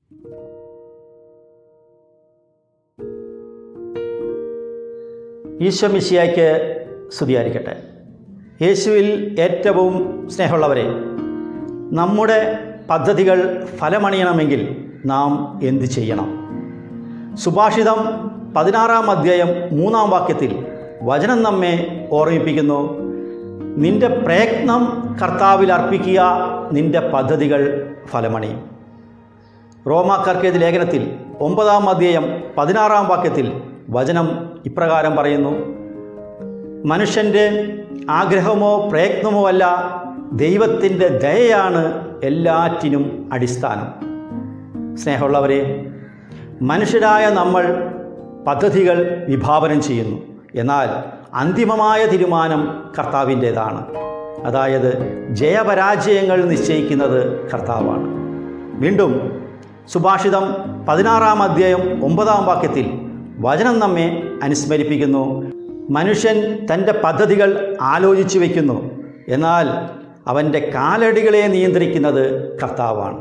ഈശോ മിശിയായ്ക്ക് സ്തുതിയായിരിക്കട്ടെ യേശുവിൽ ഏറ്റവും സ്നേഹമുള്ളവരെ നമ്മുടെ പദ്ധതികൾ ഫലമണിയണമെങ്കിൽ നാം എന്ത് ചെയ്യണം സുഭാഷിതം പതിനാറാം അധ്യായം മൂന്നാം വാക്യത്തിൽ വചനം നമ്മെ ഓർമ്മിപ്പിക്കുന്നു നിന്റെ പ്രയത്നം കർത്താവിൽ അർപ്പിക്കുക നിന്റെ പദ്ധതികൾ ഫലമണിയും റോമാക്കാർക്കേത് ലേഖനത്തിൽ ഒമ്പതാം അധ്യായം പതിനാറാം വാക്യത്തിൽ വചനം ഇപ്രകാരം പറയുന്നു മനുഷ്യൻ്റെ ആഗ്രഹമോ പ്രയത്നമോ അല്ല ദൈവത്തിൻ്റെ ദയയാണ് എല്ലാറ്റിനും അടിസ്ഥാനം സ്നേഹമുള്ളവരെ മനുഷ്യരായ നമ്മൾ പദ്ധതികൾ വിഭാവനം ചെയ്യുന്നു എന്നാൽ അന്തിമമായ തീരുമാനം കർത്താവിൻ്റേതാണ് അതായത് ജയപരാജയങ്ങൾ നിശ്ചയിക്കുന്നത് കർത്താവാണ് വീണ്ടും സുഭാഷിതം പതിനാറാം അധ്യായം ഒമ്പതാം വാക്യത്തിൽ വചനം നമ്മെ അനുസ്മരിപ്പിക്കുന്നു മനുഷ്യൻ തൻ്റെ പദ്ധതികൾ ആലോചിച്ചു വയ്ക്കുന്നു എന്നാൽ അവൻ്റെ കാലടികളെ നിയന്ത്രിക്കുന്നത് കർത്താവാണ്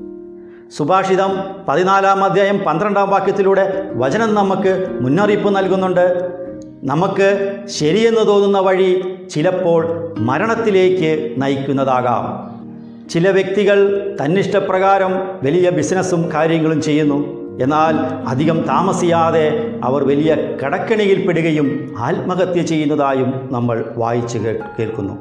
സുഭാഷിതം പതിനാലാം അധ്യായം പന്ത്രണ്ടാം വാക്യത്തിലൂടെ വചനം നമുക്ക് മുന്നറിയിപ്പ് നൽകുന്നുണ്ട് നമുക്ക് ശരിയെന്ന് തോന്നുന്ന വഴി ചിലപ്പോൾ മരണത്തിലേക്ക് നയിക്കുന്നതാകാം ചില വ്യക്തികൾ തന്നിഷ്ടപ്രകാരം വലിയ ബിസിനസ്സും കാര്യങ്ങളും ചെയ്യുന്നു എന്നാൽ അധികം താമസിയാതെ അവർ വലിയ കടക്കണിയിൽപ്പെടുകയും ആത്മഹത്യ ചെയ്യുന്നതായും നമ്മൾ വായിച്ചു കേ- കേൾക്കുന്നു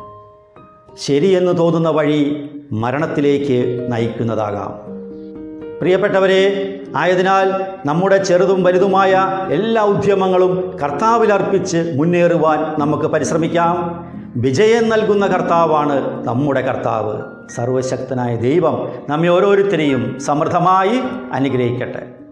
ശരിയെന്ന് തോന്നുന്ന വഴി മരണത്തിലേക്ക് നയിക്കുന്നതാകാം പ്രിയപ്പെട്ടവരെ ആയതിനാൽ നമ്മുടെ ചെറുതും വലുതുമായ എല്ലാ ഉദ്യമങ്ങളും കർത്താവിലർപ്പിച്ച് മുന്നേറുവാൻ നമുക്ക് പരിശ്രമിക്കാം വിജയം നൽകുന്ന കർത്താവാണ് നമ്മുടെ കർത്താവ് സർവശക്തനായ ദൈവം നമ്മെ ഓരോരുത്തരെയും സമൃദ്ധമായി അനുഗ്രഹിക്കട്ടെ